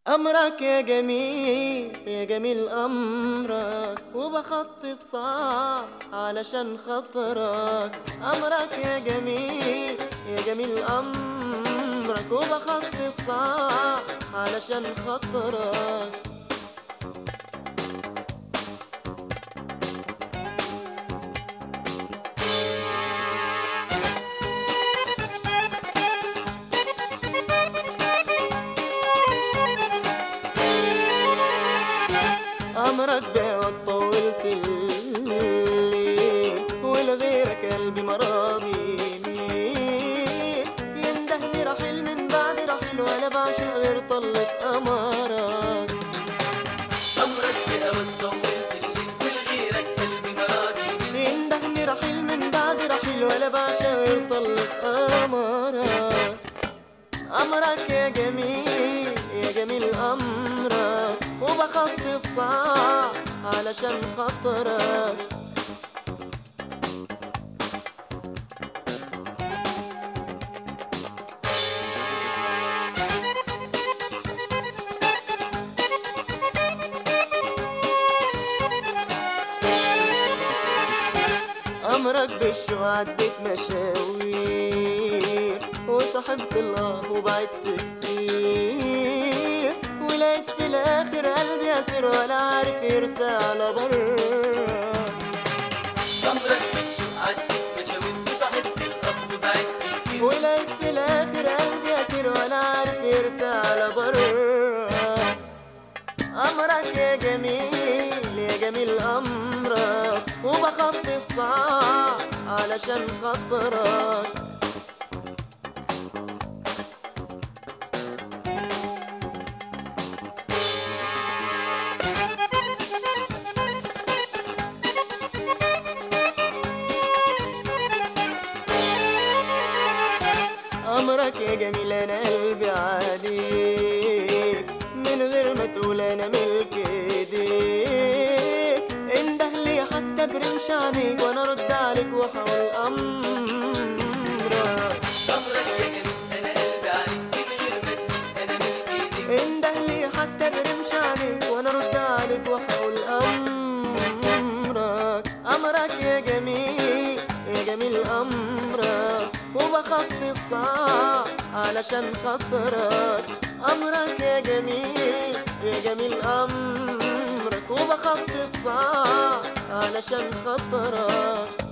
أمرك يا جميل يا جميل أمرك وبخطي الصعب علشان خاطرك أمرك يا جميل يا جميل أمرك وبخطي الصعب علشان خاطرك أمرك بعد طولت الليل ولغيرك قلبي مراضي مين يندهني رحيل من بعد رحيل ولا بعشق غير طلة أمرك أمرك بهوى طولت الليل ولغيرك قلبي مراضي مني يندهني رحيل من بعد رحيل ولا بعشق غير طلة أمرك أمرك يا جميل يا جميل أمرك وبخطي الصعب علشان خاطرك أمرك بالشو عديت مشاوير وصاحبت الله وبعدت كتير ولقيت في الآخر قلبي أسير ولا عارف يرسى على بر أمرك بالشوق عدت مشاوير وصاحبت الأرض وبعدت كتير ولقيت في الآخر قلبي أسير ولا عارف يرسى على بر أمرك يا جميل يا جميل أمرك وبخطي الصعب علشان خاطرك أمرك يا جميل أنا قلبي عليك من غير ما تقول أنا ملك إيديك انده لي حتى برمش عينيك وأنا أرد عليك وأحاول أمرك أمرك يا جميل أنا قلبي عليك من غير ما تقول أنا ملك إيديك انده لي حتى برمش عليك وانا ارد عليك واحاول امرك امرك يا جميل يا جميل امرك وبخفي الصعب علشان خاطرك امرك يا جميل يا جميل امرك وبخفي الصعب علشان خاطرك